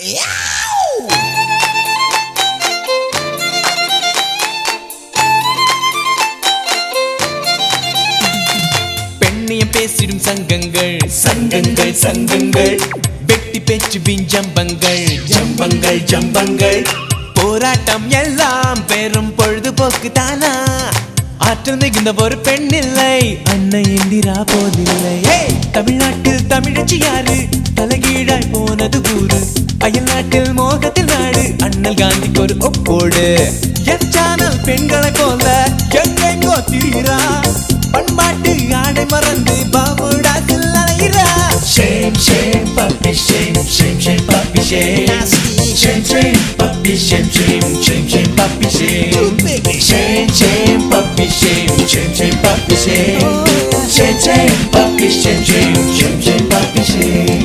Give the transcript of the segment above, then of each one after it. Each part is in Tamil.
பெண்ணியம் பேசிடும் சங்கங்கள் சங்கங்கள் சங்கங்கள் வெட்டி பேச்சு ஜம்பங்கள் ஜம்பங்கள் ஜம்பங்கள் போராட்டம் எல்லாம் பெரும் பொழுதுபோக்கு தானா ஆற்றல் மிகுந்த ஒரு பெண் இல்லை அன்னை இந்திரா போதில்லை ஏய், தமிழ்நாட்டில் தமிழச்சி யாரு தலைகீழாய் போனது ஊரு அயல் நாட்டில் மோகத்தில் நாடு அண்ணல் காந்திக்கு ஒரு ஒப்போடு என் சேனல் பெண்களை போல எங்கெங்கோ திரிகிறா பண்பாட்டு ஆடை மறந்து பாபுடாசில் அலைகிறா Shame, shame, puppy, shame, shame, shame, puppy, shame. Shame, shame, puppy, shame, shame, shame, shame, puppy, shame. Shame, shame, puppy, shame, shame, shame, puppy, shame. Shame, shame, puppy, shame, shame, shame, shame, puppy, shame.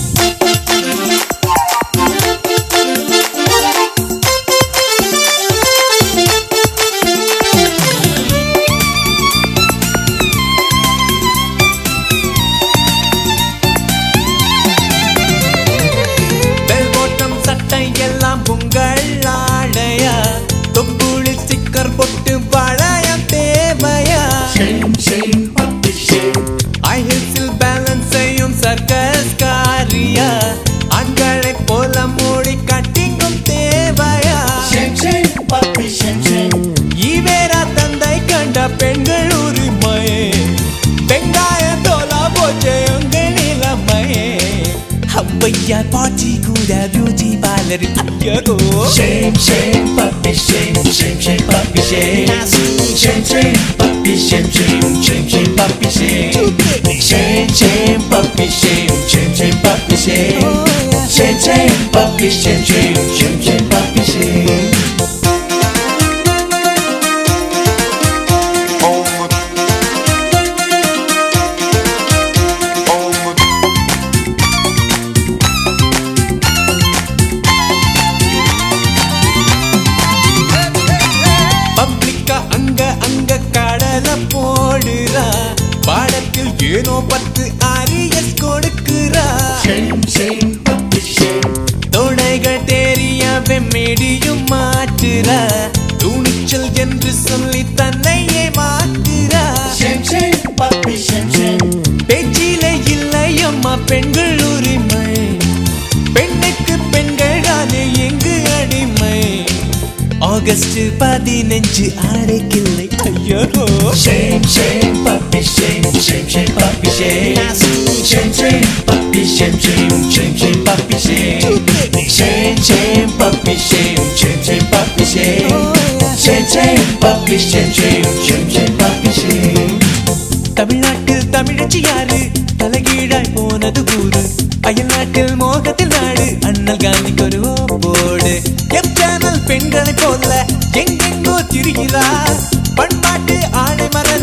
வெல்போட்டம் சட்டை எல்லாம் உங்கள் ஆடையா தொப்புளி ஸ்டிக்கர் போட்டு வளையம் தேவையா Shame, shame, puppy, shame. ஐஹில்ஸில் பேலன்ஸ் செய்யும் சர்க்கஸ் காரியா ஆண்களை போல மூடி கட்டிங்கும் தேவையா Shame, shame, puppy, shame, shame. EVR தந்தை கண்ட பெண்கள் உரிமை வெங்காய தோலா போச்சே உங்கள் நிலைமையே ஔவையார் பாட்டி கூட பியூட்டி பார்லர் ஐயோ Shame, shame, puppy, shame, shame, shame, puppy, shame. Shame, shame, puppy, shame, shame, shame, shame, puppy, shame. Shame, shame, puppy, shame, shame, shame, puppy, shame. Shame, shame, puppy, shame, shame, shame, shame, puppy, shame. பப்ளிக்கா அங்க அங்க கடல போடுறா பாடத்தில் ஏனோ பத்து அரியஸ் கொடுக்குறா Shame, shame, puppy, shame. தொடைகள் தெரியவே மெடியும் மாற்றுறா துணிச்சல் என்று சொல்லி தன்னையே மாற்றுறா Shame, shame, puppy, shame, shame. பேச்சிலே இல்லை அம்மா பெண்கள் உரிமை பெண்ணுக்கு பெண்கள் தானே எங்கு அடிமை ஆகஸ்ட் பதினஞ்சு ஆடைக்கில்லை ஐயோ Shame, shame, puppy, shame, shame, shame, puppy, shame. Shame, shame, puppy, shame, shame, shame, shame, puppy, shame. Shame, shame, puppy, shame, shame, shame, puppy, shame. Shame, shame, puppy, shame, shame, shame, shame, puppy, shame. தமிழ்நாட்டில் தமிழச்சி யாரு தலைகீழாய் போனது ஊரு அயல் நாட்டில் மோகத்தில் நாடு அண்ணல் காந்திக்கு ஒரு ஓப்போடு எம் சேனல் பெண்களை போல எங்கெங்கோ திரிகிறா பண்பாட்டு ஆடை மறந்து